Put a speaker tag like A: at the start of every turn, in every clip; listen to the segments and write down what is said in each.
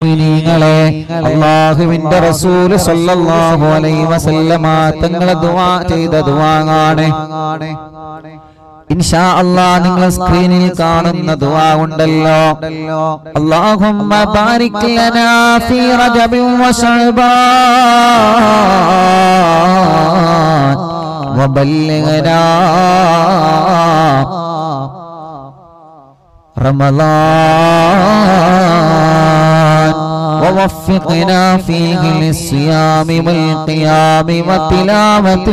A: മുഅ്മിനീങ്ങളെ അള്ളാഹുവിന്റെ റസൂല് സല്ലല്ലാഹു അലൈഹി വസല്ലമ തങ്ങളെ ദുആ ചെയ്ത ദുആണ് ഇൻഷാ അല്ലാ നിങ്ങൾ സ്ക്രീനിൽ കാണുന്ന ദുആ ഉണ്ടല്ലോ അല്ലാഹുമ്മ ബാരിക് ലനാ ഫീ റജബിൻ വശഅബാൻ വബല്ലിഗ്നാ رمضان ووفقنا فيه للصيام والقيام وتلاوة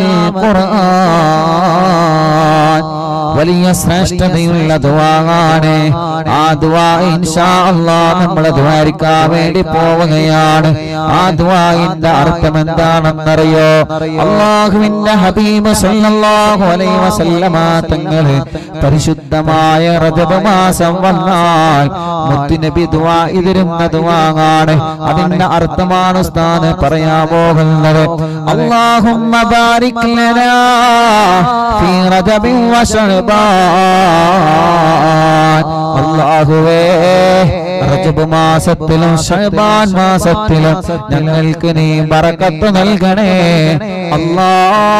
A: القرآن വലിയ ശ്രേഷ്ഠതയുള്ള ദുവാണ് ആ ദുവാ ഇൻഷാ അല്ലാ നമ്മൾ ദ്വാരിക്കാൻ വേണ്ടി പോവുകയാണ് ആ ദുവായിന്റെ അർത്ഥം എന്താണെന്നറിയോ അള്ളാഹുവിന്റെ ഹബീബ് സല്ലല്ലാഹു അലൈഹി വസല്ലമ തങ്ങള് പരിശുദ്ധമായ റജബ് മാസം വന്നാൽ മുത്തുനബി ദുആ ഇതിരുന്ന ദുആണ് അതിന്റെ അർത്ഥമാണ് ഉസ്താദ് പറയാൻ പോകുന്നത് അല്ലാഹുമ്മ ബാരിക് ലനാ ഫീ റജബിൻ വശഅബാൻ അല്ലാഹുവേ റജബ് മാസത്തിലും ഷഅബാൻ മാസത്തിലും ഞങ്ങൾക്ക് നീ ബറക്കത്ത് നൽകണേ അല്ലാ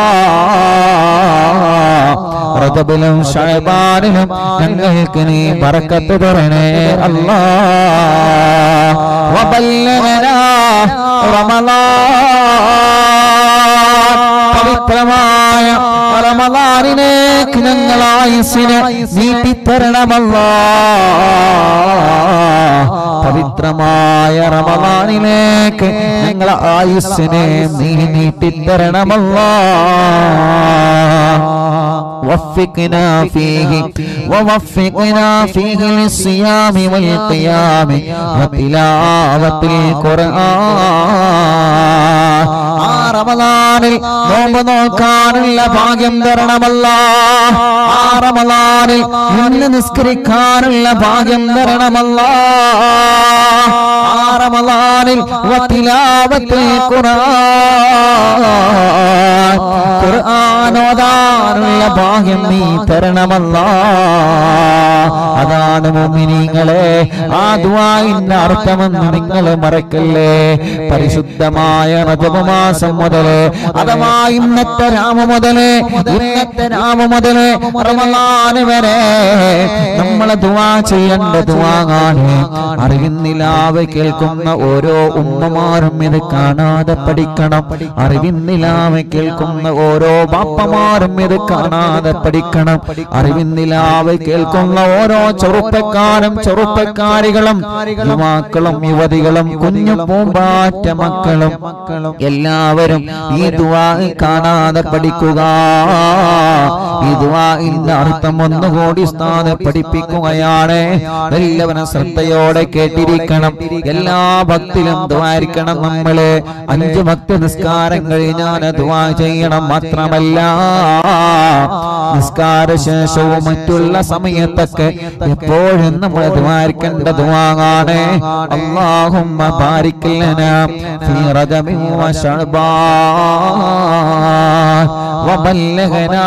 A: റജബിലും ഷഅബാനിലും ഞങ്ങൾക്ക് നീ ബറക്കത്ത് തരണേ അല്ലാ വബല്ലഗനാ റമളാൻ പവിത്രമായ റമളാനിലേക്ക് ഞങ്ങൾ ആയുസ്സിനെ നീട്ടിത്തരണമല്ലാ പവിത്രമായ റമളാനിലേക്ക് ഞങ്ങൾ ആയുസ്സിനെ നീ നീട്ടിത്തരണമല്ലാ وفقنا فيه ووفقنا فيه للصيام والقيام وتلاوة القرآن ആ റമദാനിൽ നോമ്പ് നോക്കാനുള്ള ഭാഗ്യം തരണമല്ല ആ റമദാനിൽ ഇന്ന് നിസ്കരിക്കാനുള്ള ഭാഗ്യം തരണമല്ല ആ റമദാനിൽ വത്തിലാവത്തിൽ ഖുർആൻ ഖുർആൻ ഓതാനുള്ള ഭാഗ്യം നീ തരണമല്ല അതാണ് മുഅ്മിനീങ്ങളെ ആ ദുആഇന്റെ അർത്ഥമെന്ന് നിങ്ങൾ മറക്കല്ലേ പരിശുദ്ധമായ റജബ് മാസം മുതല് അഥവാ ഇന്നത്തെ രാമ മുതല് ഇന്നത്തെ രാമ മുതല് റമളാന് വരെ നമ്മളെ ദുആ ചെയ്യേണ്ട ദുആണ് അറിവിന്നിലാവ് കേൾക്കുന്ന ഓരോ ഉമ്മമാരും ഇത് കാണാതെ പഠിക്കണം അറിവിന്നിലാവ് കേൾക്കുന്ന ഓരോ ബാപ്പമാരും ഇത് കാണാതെ പഠിക്കണം അറിവിന്നിലാവ് കേൾക്കുന്ന ഓരോ ചെറുപ്പക്കാരും ചെറുപ്പക്കാരികളും യുവാക്കളും യുവതികളും കുഞ്ഞു പൂമ്പാറ്റ മക്കളും എല്ലാവരും ഈ ദുആ കാണാതെ പഠിക്കുക ഈ ദുആഇന്റെ അർത്ഥം ഒന്നുകൂടി സ്ഥാനം പഠിപ്പിക്കുകയാണ് എല്ലാവരും ശ്രദ്ധയോടെ കേട്ടിരിക്കണം എല്ലാ ഭക്തിലും ദ്വാരിക്കണം നമ്മള് അഞ്ച് ഭക്തി നിസ്കാരം കഴിഞ്ഞാൽ ദുആ ചെയ്യണം മാത്രമല്ല നിസ്കാര ശേഷവും മറ്റുള്ള സമയത്തൊക്കെ എപ്പോഴും നമ്മൾ ദ്വാരിക്കേണ്ട ദുആണ് അല്ലാഹുമ്മ ബാരിക് ലനാ ഫീ റജബിൻ വശഅബാൻ وبلغنا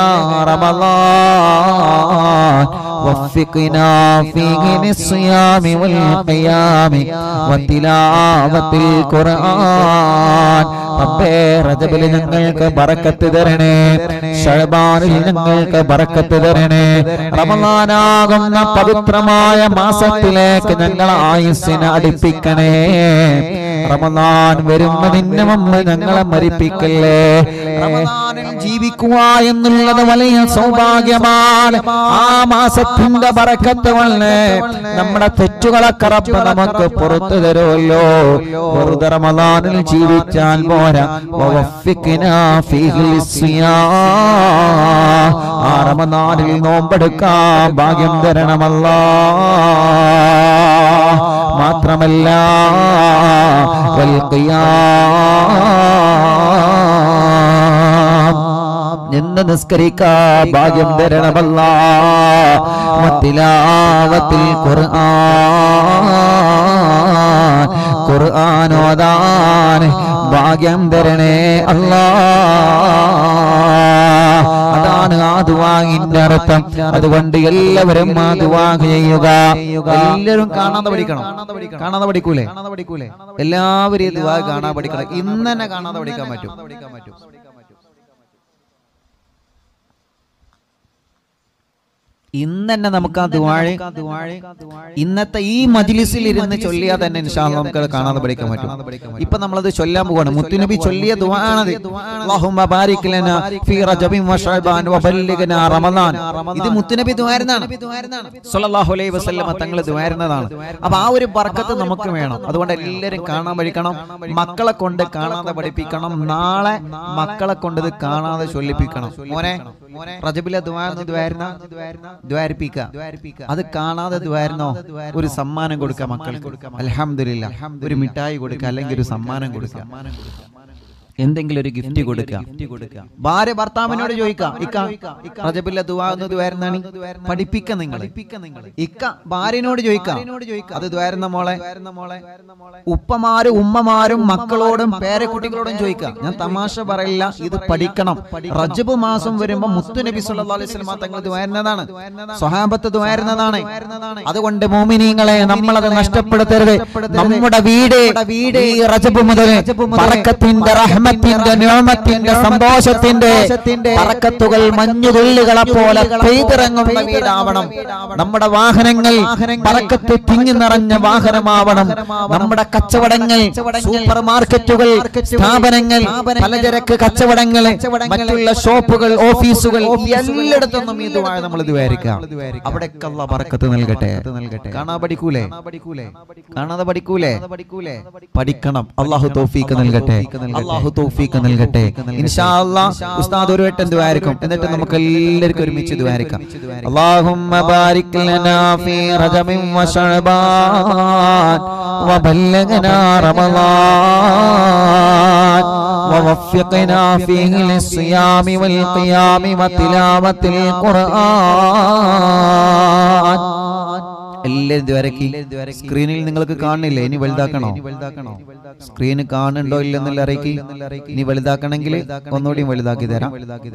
A: رمضان وفقنا فيه للصيام والقيام وتلاوة القرآن റബ്ബേ റജബിൽ ഞങ്ങൾക്ക് ബറക്കത്ത് തരണേ ഷഹബാനിൽ ഞങ്ങൾക്ക് ബറക്കത്ത് തരണേ റമദാനാകുന്ന പവിത്രമായ മാസത്തിലേക്ക് ഞങ്ങൾ ആയുസ്സിനെ അടുപ്പിക്കണേ റമദാൻ വരുന്നതിന് മുമ്പ് ഞങ്ങളെ മരിപ്പിക്കല്ലേ റമദാനിൽ ജീവിക്കുക എന്നുള്ളത് വലിയ സൗഭാഗ്യമാണ് ആ മാസത്തിന്റെ ബറക്കത്ത് വന്ന് നമ്മുടെ തെറ്റുകളൊക്കെ റബ്ബ് നമുക്ക് പുറത്തു തരുമല്ലോ വെറുതെ റമദാനിൽ ജീവിച്ചാൽ പോരാ വവഫിഖ്നാ ഫീഹി ലിസ്സിയാം. ആ റമദാനിൽ നോമ്പെടുക്കാൻ ഭാഗ്യം തരണമല്ലാ മാത്രമല്ല വൽഖിയാം നിന്ന് നിസ്കരിക്കാ ഭാഗ്യം തരണമല്ല മത്തിലാവത്തിൽ ഖുർആൻ ഖുർആനോദാൻ ഭാഗ്യം തരണേ അല്ലാ അതാണ് അതാണ് ആ ദുവാങ്ങിന്റെ അർത്ഥം അതുകൊണ്ട് എല്ലാവരും ആ ദുവാ ചെയ്യുക എല്ലാവരും കാണാതെ പഠിക്കണം കാണാതെ പഠിക്കൂലേ എല്ലാവരും ഈ ദുവാ കാണാതെ പഠിക്കണം ഇന്ന് തന്നെ കാണാതെ പഠിക്കാൻ പറ്റും ഇന്ന് തന്നെ നമുക്ക് ആ ദുവാഴെ ഇന്നത്തെ ഈ മജിലിസിൽ ഇരുന്ന് ചൊല്ലിയാൽ തന്നെ ഇൻഷാല്ല നമുക്ക് അത് കാണാതെ പഠിക്കാൻ പറ്റും ഇപ്പൊ നമ്മളത് ചൊല്ലാൻ പോവാണ് മുത്തുനബി ചൊല്ലിയ ദുആണത് അല്ലാഹുമ്മ ബാരിക് ലനാ ഫീ റജബിൻ വശഅബാൻ വബല്ലിഗ്നാ റമദാൻ ഇത് മുത്തുനബി ദുആയിരുന്നാണ് സ്വല്ലല്ലാഹു അലൈഹി വസല്ലമ തങ്ങൾ ദുആയിരുന്നതാണ് അപ്പൊ ആ ഒരു ബർക്കത്ത് നമുക്ക് വേണം അതുകൊണ്ട് എല്ലാവരും കാണാൻ പഠിക്കണം മക്കളെ കൊണ്ട് കാണാതെ പഠിപ്പിക്കണം നാളെ മക്കളെ കൊണ്ട് ഇത് കാണാതെ ചൊല്ലിപ്പിക്കണം മോനെ റജബിലെ ദുആന്ന് ദുആയിരുന്ന ദ്വാരിപ്പിക്കുക അത് കാണാതെ ദ്വാരുന്നോ ഒരു സമ്മാനം കൊടുക്കുക മക്കൾക്ക് അലഹമില്ല ഒരു മിഠായി കൊടുക്കുക അല്ലെങ്കിൽ ഒരു സമ്മാനം കൊടുക്കുക എന്തെങ്കിലും ഒരു ഗിഫ്റ്റ് കൊടുക്കുക ഭാര്യ ഭർത്താവിനോട് ചോദിക്കാം ഇക്ക റജബില്ല ദുവാന്ന് ദ്വാരുന്നാണ് പഠിപ്പിക്ക നിങ്ങൾ ഇക്ക ഭാര്യനോട് ചോദിക്കാം അത് ദ്വാരുന്ന മോളെ ഉപ്പമാരും ഉമ്മമാരും മക്കളോടും പേരക്കുട്ടികളോടും ചോദിക്കാം ഞാൻ തമാശ പറയില്ല ഇത് പഠിക്കണം റജബ് മാസം വരുമ്പോ മുത്തുനബി സല്ലല്ലാഹു അലൈഹി വസല്ലം തങ്ങൾ ദ്വാരുന്നതാണ് സ്വഹാബത്ത് ദ്വാരുന്നതാണ് അതുകൊണ്ട് മോമിനീങ്ങളെ നമ്മളത് നഷ്ടപ്പെടുത്തരുത് നമ്മുടെ വീട് വീട് ഈ റജബ് മുതൽ ബറക്കത്തിന്റെ റഹ്മത്തിന്റെ നിഅമത്തിന്റെ സന്തോഷത്തിന്റെ ബറക്കത്തുകൾ മഞ്ഞുതുള്ളികളെ പോലെ പെയ്തിറങ്ങുന്ന വീടാവണം നമ്മുടെ വാഹനങ്ങൾ ബറക്കത്ത് തിങ്ങി നിറഞ്ഞ വാഹനമാവണം നമ്മുടെ കച്ചവടങ്ങൾ സൂപ്പർ മാർക്കറ്റുകൾ സ്ഥാപനങ്ങൾ പലചരക്ക് കച്ചവടങ്ങൾ മറ്റുള്ള ഷോപ്പുകൾ ഓഫീസുകൾ എല്ലായിടത്തൊന്നും ഈ ദുആ നമ്മൾ വിചാരിക്കാം അവിടേക്ക് അല്ലാഹ് ബറക്കത്ത് നൽകട്ടെ കാണാ പഠിക്കൂലേ കാണാതെ പഠിക്കൂലേ പഠിക്കണം അള്ളാഹു തൗഫീക്ക് നൽകട്ടെ അള്ളാഹു തൗഫീക്ക് നൽകട്ടെ ഇൻഷാ അല്ലാഹ് ഉസ്താദ് ഒരു വട്ടം ദുആരിക്കും എന്നിട്ട് നമുക്ക് എല്ലാവർക്കും ഒരുമിച്ച് ദുആരിക്കാം അല്ലാഹുമ്മ ബാരിക് ലനാ ഫീ റജബിൻ വശഅബാൻ وبلغنا رمضان ووفقنا فيه للصيام والقيام وتلاوة القرآن എല്ലാരും ഇതുവരക്ക് സ്ക്രീനിൽ നിങ്ങൾക്ക് കാണുന്നില്ലേ ഇനി വലുതാക്കണോ സ്ക്രീന് കാണുന്നുണ്ടോ ഇല്ലെന്നുള്ള അറിയിക്ക് ഇനി വലുതാക്കണമെങ്കിൽ ഒന്നുകൂടി വലുതാക്കി തരാം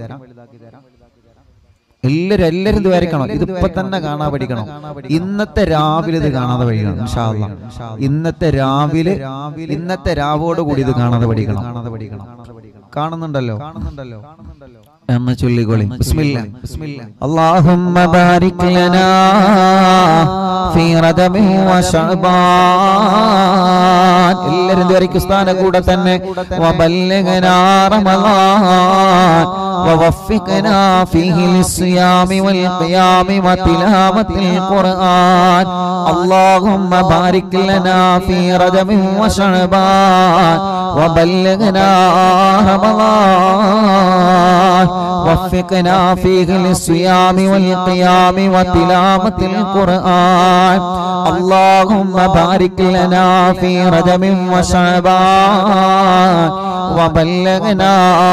A: എല്ലാരും എല്ലാരും ഇത് വരയ്ക്കണം ഇതിപ്പോ തന്നെ കാണാൻ പഠിക്കണം ഇന്നത്തെ രാവിലെ ഇത് കാണാതെ പഠിക്കണം ഇൻഷാ അല്ലാ. ഇന്നത്തെ രാവിലെ ഇന്നത്തെ രാവോട് കൂടി ഇത് കാണാതെ പഠിക്കണം കാണുന്നുണ്ടല്ലോ കാണുന്നുണ്ടല്ലോ എന്ന് ചൊല്ലിക്കോളി ബിസ്മില്ല اللهم بارك لنا في رجب وشعبان എല്ലാവരും ദ്വാരിക്കും സ്ഥാന കൂടെ തന്നെ وبلغنا رمضان ووفقنا فيه للصيام والقيام وتلاوة القرآن اللهم بارك لنا في رجب وشعبان وبلغنا رمضان وفقنا فيه للصيام والقيام وتلاوة القرآن اللهم بارك لنا في رجب وشعبان وبلغنا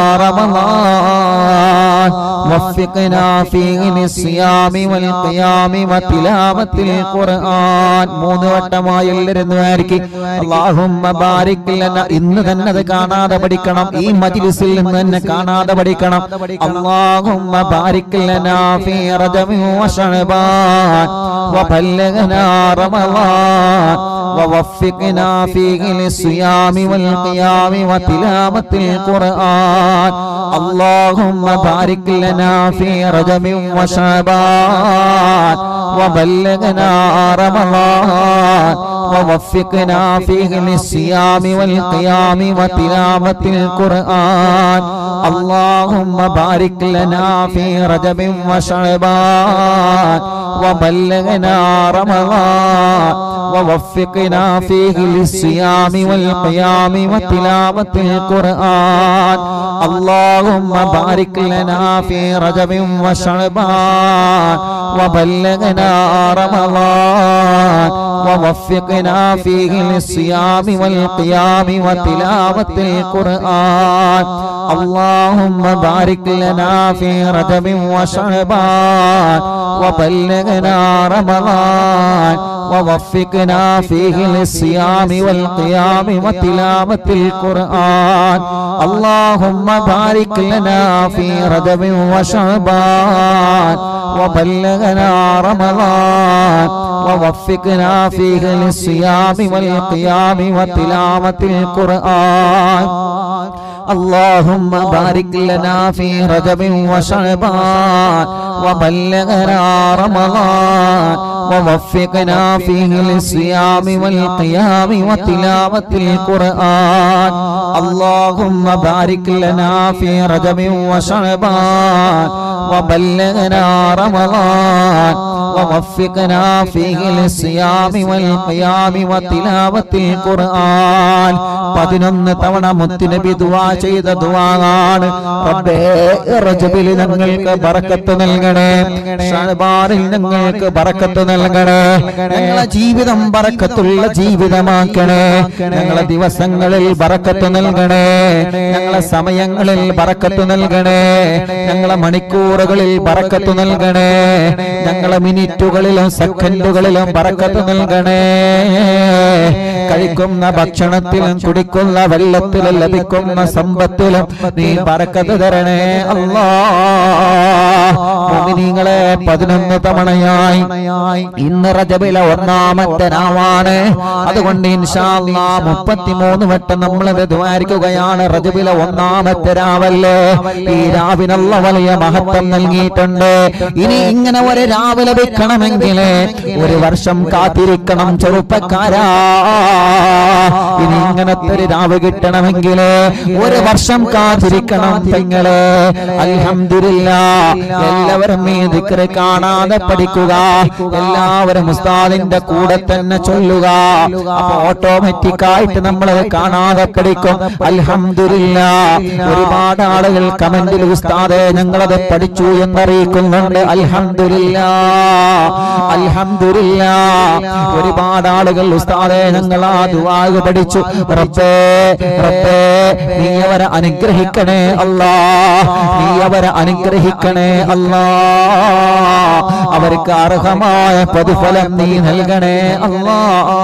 A: رمضان وفقنا فيه للصيام والقيام وتلاوة القرآن മൂന്ന് വട്ടമായി എല്ലാവരും ആയിരിക്കും അള്ളാഹുമ്മ ബാരിക് ലന ഇന്ന് തന്നെ അത് കാണാതെ പഠിക്കണം ഈ മജ്ലിസിൽ നിന്ന് തന്നെ കാണാതെ പഠിക്കണം അള്ളാഹുമ്മ ബാരിക് ലനാ ഫീ റജബി വശഅബാൻ വബല്ലഗനാ റമളാൻ ووفقنا فيه للصيام والقيام وتلاوة القرآن اللهم بارك لنا في رجب وشعبان وبلغنا رمضان ووفقنا فيه للصيام والقيام وتلاوة القرآن اللهم بارك لنا في رجب وشعبان وبلغنا رمضان ووفقنا فيه للصيام والقيام وتلاوة القرآن اللهم بارك لنا في رجب وشعبان وبلغنا رمضان ووفقنا فيه للصيام والقيام وتلاوة القرآن اللهم بارك لنا في رجب وشعبان وبلغنا رمضان ووفقنا فيه للصيام والقيام وتلاوة القرآن اللهم بارك لنا في رجب وشعبان وبلغنا رمضان ووفقنا فيه للصيام والقيام وتلاوة القرآن اللهم بارك لنا في رجب وشعبان وبلغنا رمضان ووفقنا فيه للصيام والقيام وتلاوة القرآن اللهم بارك لنا في رجب وشعبان وبلغنا رمضان ووفقنا فيه للصيام والقيام وتلاوة القرآن പതിനൊന്ന് തവണ മുത്തുനബി ദുവാ ചെയ്ത ദുവാണ് റബ്ബേ റജബിൽ ഞങ്ങൾക്ക് ബറക്കത്ത് നൽകണേ ഷഅബാനിൽ ഞങ്ങൾക്ക് ബറക്കത്ത് നൽകണേ ഞങ്ങളെ ജീവിതം ബറക്കത്തുള്ള ജീവിതമാക്കണേ ഞങ്ങളെ ദിവസങ്ങളിൽ ബറക്കത്ത് നൽകണേ ഞങ്ങളെ സമയങ്ങളിൽ ബറക്കത്ത് നൽകണേ ഞങ്ങളെ മണിക്കൂറുകളിൽ ബറക്കത്ത് നൽകണേ ഞങ്ങളെ മിനിറ്റുകളിലും സെക്കൻഡുകളിലും ബറക്കത്ത് നൽകണേ കഴിക്കുന്ന ഭക്ഷണത്തിലും കുടിക്കുന്ന വെള്ളത്തിലും ലഭിക്കുന്ന സമ്പത്തിലും നീ പറക്കത്ത് തരണേ അല്ലാ മോമിനിങ്ങളെ പതിനൊന്ന് തവണയായി ഇന്ന് റജബിലെ ഒന്നാമത്തെ രാവാണ് അതുകൊണ്ട് ഇൻഷാല്ലാ മുപ്പത്തിമൂന്ന് വട്ടം നമ്മളത് ദ്വാരിക്കുകയാണ് റജബിലെ ഒന്നാമത്തെ രാവല്ലേ ഈ രാവിനുള്ള വലിയ മഹത്വം നൽകിയിട്ടുണ്ട് ഇനി ഇങ്ങനെ ഒരു രാവ് ലഭിക്കണമെങ്കിൽ ഒരു വർഷം കാത്തിരിക്കണം ചെറുപ്പക്കാരാ ഇനി ഇങ്ങനത്തെ ഒരു രാവ് കിട്ടണമെങ്കിൽ ഒരു വർഷം കാത്തിരിക്കണം പെങ്ങളെ അൽഹംദുലില്ല എല്ലാവരും ഈ ദിക്റ് കാണാതെ പഠിക്കുക എല്ലാവരും ഉസ്താദിന്റെ കൂടെ തന്നെ ചൊല്ലുക അപ്പൊ ഓട്ടോമാറ്റിക് ആയിട്ട് നമ്മൾ കാണാതെ പഠിക്കും അൽഹംദുലില്ല ഒരുപാട് ആളുകൾ കമന്റിൽ ഉസ്താദെ ഞങ്ങളത് പഠിച്ചു എന്നറിയിക്കുന്നുണ്ട് അൽഹംദുലില്ല അൽഹംദുലില്ല ഒരുപാട് ആളുകൾ ഉസ്താദെ ഞങ്ങൾ ആ ദുആഗ് പഠിച്ചു റബ്ബേ റബ്ബേ നീ അവരെ അനുഗ്രഹിക്കണേ അല്ലാ നീ അവരെ അനുഗ്രഹിക്കണേ അല്ലാ അവർക്ക് അർഹമായ പ്രതിഫലം നീ നൽകണേ അല്ലാ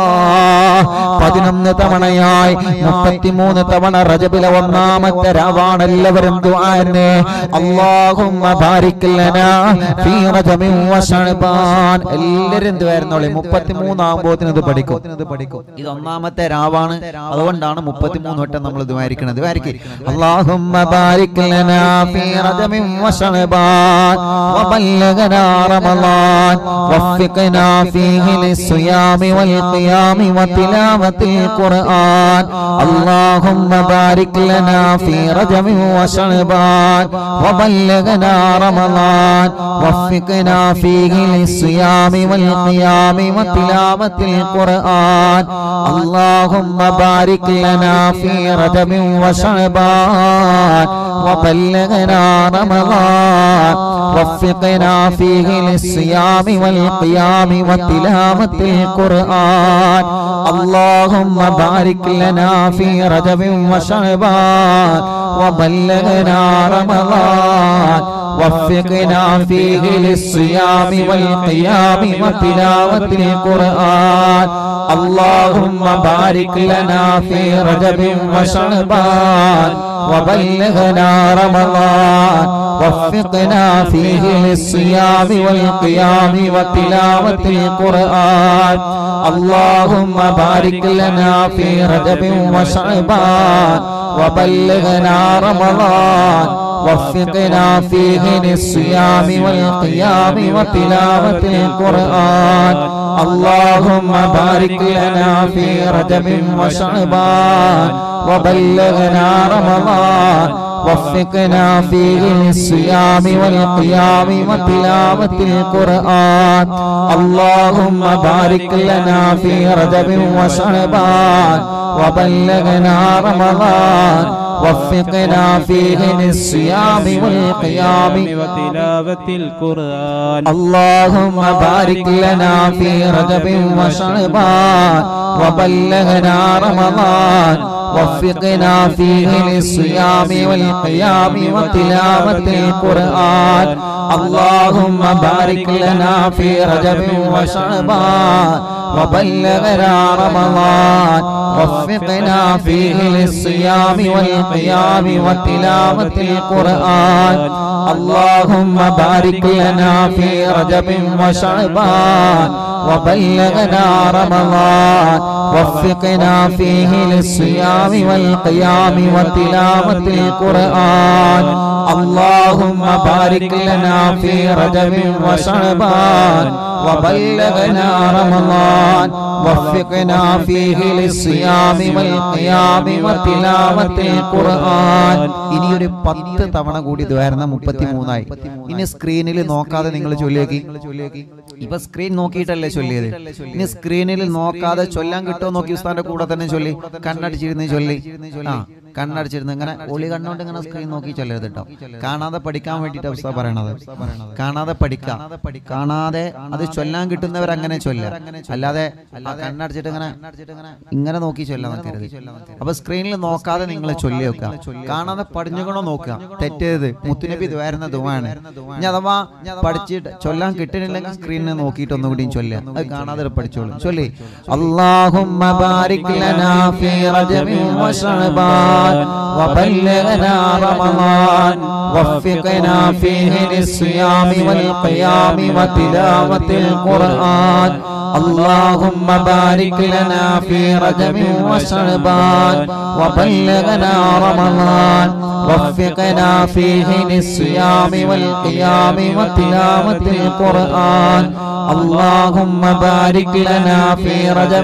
A: പതിനൊന്ന് തവണയായി മുപ്പത്തിമൂന്ന് തവണ റജബിലെ ഒന്നാമത്തെ രാവാണ് എല്ലാവരും ദുആനെ അല്ലാഹുമ്മ ബാരിക് ലനാ ഫീ റജബിൻ വശഅബാൻ എല്ലാവരും ദുആയിരുന്നോളെ മുപ്പത്തിമൂന്നാകുമ്പോത്തിന് ഇത് പഠിക്കും ഇത് ഒന്നാമത്തെ രാവാണ് അതുകൊണ്ടാണ് മുപ്പത്തിമൂന്ന് വട്ടം നമ്മൾ ദ്വാരിക്കണത് ദ്വാരിക്ക് അല്ലാഹുമ്മ ബാരിക് ലനാ ഫീ റജബിൻ വശഅബാൻ വബല്ലഗനാ റമളാൻ വഫിഖ്നാ ഫീഹി ലിസ്സിയാമി വൽഖിയാമി വതിലാവത്തിൽ ഖുർആൻ اللهم بارك لنا في رجب وشعبان وبلغنا رمضان وفقنا فيه للصيام والقيام وتلاوة القرآن اللهم بارك لنا في رجب وشعبان وبلغنا رمضان وفقنا فيه للصيام والقيام وتلاوة القرآن اللهم بارك لنا في رجب وشعبان وبلغنا رمضان وفقنا فيه للصيام والقيام وتلاوة القرآن اللهم بارك لنا في رجب وشعبان وبلغنا رمضان وفقنا فيه للصيام والقيام وتلاوة القرآن اللهم بارك لنا في رجب وشعبان وبلغنا رمضان وفقنا فيه للصيام والقيام وتلاوة القرآن اللهم بارك لنا في رجب وشعبان وبلغنا رمضان وفقنا فيه للصيام والقيام وتلاوة القرآن اللهم بارك لنا في رجب وشعبان وبلغنا رمضان وفقنا فيه للصيام والقيام
B: وتلاوة القرآن
A: اللهم بارك لنا في رجب وشعبان وبلغنا رمضان وفقنا فيه للصيام والقيام وتلاوة القرآن اللهم بارك لنا في رجب وشعبان وبلغنا رمضان وفقنا فيه للصيام والقيام وتلاوة القرآن اللهم بارك لنا في رجب وشعبان وبلغنا رمضان وفقنا فيه للصيام والقيام وتلاوة القرآن اللهم بارك لنا في رجب وشعبان وبلغنا رمضان وفقنا فيه للصيام والقيام وتلاوة القرآن ഇനി ഒരു പത്ത് തവണ കൂടി ദ്വാരണ മുപ്പത്തി മൂന്നായി ഇനി സ്ക്രീനിൽ നോക്കാതെ നിങ്ങൾ ചൊല്ലിയേക്ക് ഇപ്പൊ സ്ക്രീൻ നോക്കിയിട്ടല്ലേ ചൊല്ലിയത് ഇനി സ്ക്രീനിൽ നോക്കാതെ ചൊല്ലാൻ കിട്ടുമോ നോക്കി ഉസ്താന്റെ കൂടെ തന്നെ ചൊല്ലി കണ്ണടിച്ചിരുന്ന് ചൊല്ലി ആ കണ്ണടിച്ചിരുന്ന് ഇങ്ങനെ ഒളി കണ്ണുകൊണ്ട് ഇങ്ങനെ സ്ക്രീൻ നോക്കി ചൊല്ലരുത് കേട്ടോ കാണാതെ പഠിക്കാൻ വേണ്ടിട്ട് അവസ്ഥ പറയണത് കാണാതെ പഠിക്കാം കാണാതെ അത് ചൊല്ലാൻ കിട്ടുന്നവർ അങ്ങനെ ചൊല്ല അല്ലാതെ ആ കണ്ണടച്ചിട്ട് ഇങ്ങനെ ഇങ്ങനെ നോക്കി ചൊല്ലാൻ നിൽക്കരുത് അപ്പൊ സ്ക്രീനിൽ നോക്കാതെ നിങ്ങൾ ചൊല്ലി വെക്കുക കാണാതെ പഠിഞ്ഞുകൊണ്ടോ നോക്കുക തെറ്റേത് മുത്തുനബി ദ്വാരുന്ന ദുവാണ് ഇനി അഥവാ പഠിച്ചിട്ട് ചൊല്ലാൻ കിട്ടുന്നില്ലെങ്കിൽ സ്ക്രീനിൽ നോക്കിയിട്ട് ഒന്നുകൂടിയും ചൊല്ലുക അത് കാണാതെ പഠിച്ചോളൂ ചൊല്ലി അള്ളാഹുമ്മ ബാരിക് ലനാ ഫീ റജബിൻ വശഅബാൻ وبلغنا رمضان وفقنا فيه للصيام والقيام وتلاوة القرآن اللهم بارك لنا في رجب وشعبان وبلغنا رمضان وفقنا فيه للصيام والقيام وتلاوة القرآن اللهم بارك لنا في رجب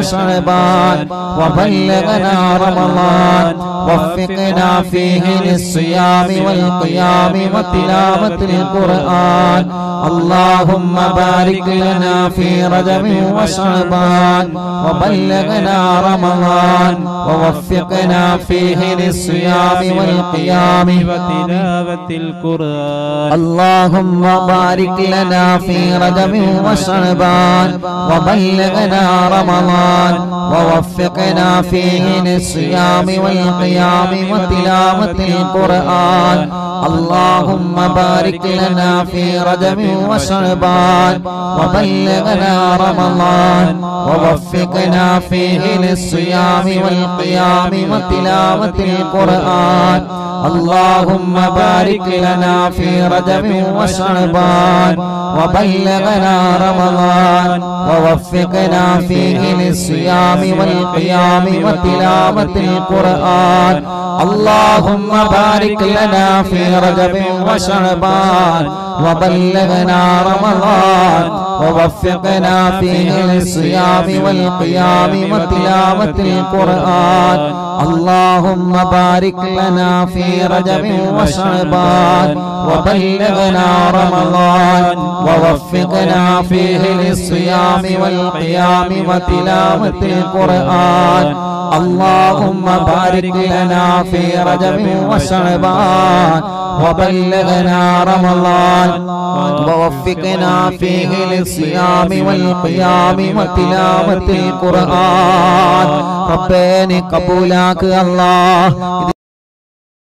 A: وشعبان وبلغنا رمضان وفقنا فيه للصيام والقيام وتلاوة القرآن اللهم بارك لنا في رجب وشعبان وبلغنا رمضان ووفقنا فيه للصيام والقيام
B: وتلاوة القرآن
A: اللهم بارك لنا في رجب وشعبان وبلغنا رمضان ووفقنا فيه للصيام والقيام وتلاوة القرآن اللهم بارك لنا في رجب وشعبان وبلغنا رمضان ووفقنا فيه للصيام والقيام وتلاوة القرآن اللهم بارك لنا في رجب وشعبان وبلغنا رمضان ووفقنا فيه للصيام والقيام وتلاوة القرآن اللهم بارك لنا في رجب وشعبان وبلغنا رمضان ووفقنا فيه للصيام والقيام وتلاوة القرآن اللهم بارك لنا في رجب وشعبان وبلغنا رمضان ووفقنا فيه للصيام والقيام وتلاوة القرآن اللهم بارك لنا في رجب وشعبان وبلغنا رمضان ووفقنا فيه للصيام والقيام وتلاوة القرآن ربنا قبولك الله